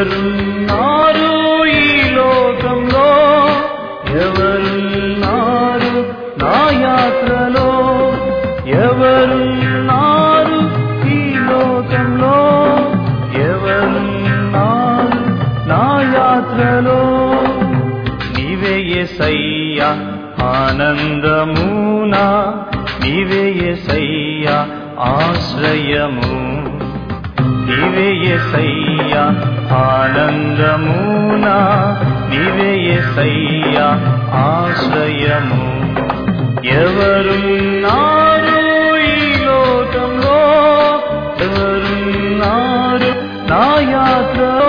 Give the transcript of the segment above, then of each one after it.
ఎవరున్నారు ఈ లోకంలో ఎవరున్నారు నా యాత్రలో ఎవరున్నారు ఈ లోకంలో ఎవరున్నారు నా యాత్రలో నీవే ఎసయ్యా ఆనందమునా నీవే ఎసయ్యా ఆశ్రయము నీవే ఎసయ్యా ఆనందమునా నీవే ఎసయ్యా ఆశ్రయము ఎవరున్నారు ఈ లోకంలో ఎవరున్నారు నా యాత్రలో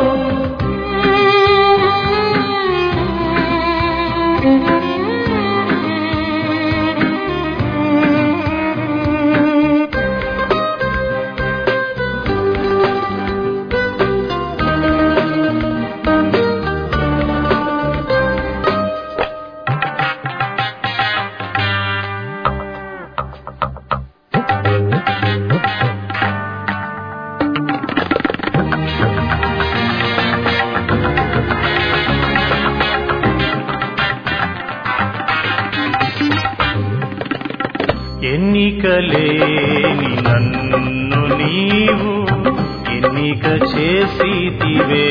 ఎన్నికలేని నన్ను నీవు ఎన్నిక చేసితివే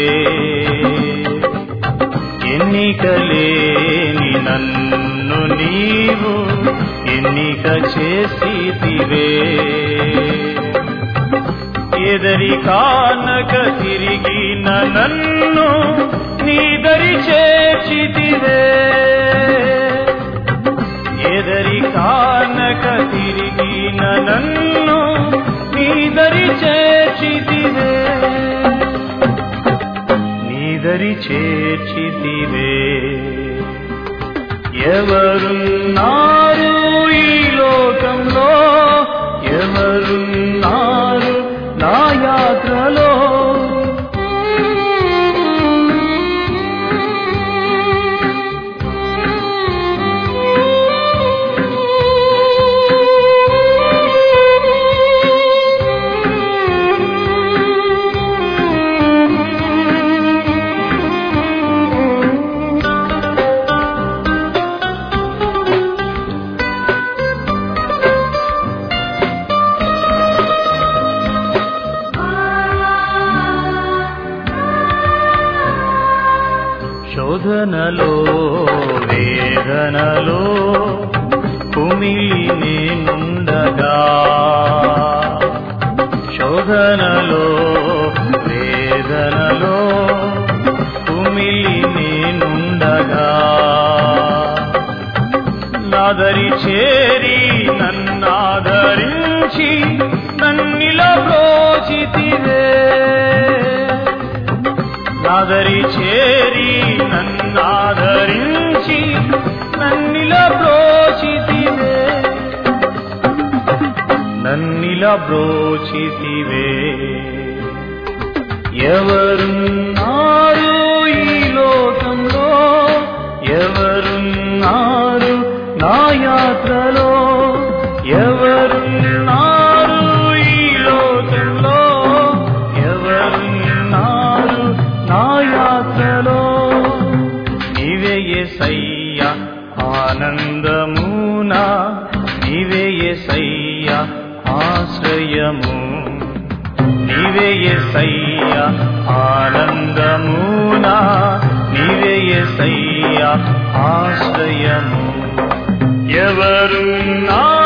ఎన్నికలేని నన్ను నీవు ఎన్నిక చేసితివే ఎదరి కానక తిరిగిన నన్ను నీదరి చేర్చితివే ఎదరి కానక తిరిగిన నన్ను నీదరి చేర్చితివే నీదరి చేర్చితివే ఎవరున్నారు ఈ లోకంలో ఎవరున్నారు నా యాత్రలో శోధనలో వేదనలో కుమిలి నేనుండగా శోధనలో వేదనలో కుమిలి నేనుండగా నాదరి చేరి నన్నాదరించి నన్నిలా ప్రోచితివే నాదరి చేరి నన్నాదరించి నన్నిల బ్రోచితివే నన్నిల బ్రోచితివే ఎవరున్నారు ఈ లోకంలో ఎవరున్నారు నా యాత్రలో ఎవరున్నారు ఈ లోకంలో ఎవరున్నారు నా యాత్రలో నీవే ఎసయ్యా ఆనందమునా నీవే ఎసయ్యా ఆశ్రయము నీవే ఎసయ్యా ఆనందమునా నీవే ఎసయ్యా ఆశ్రయము ఎవరున్నా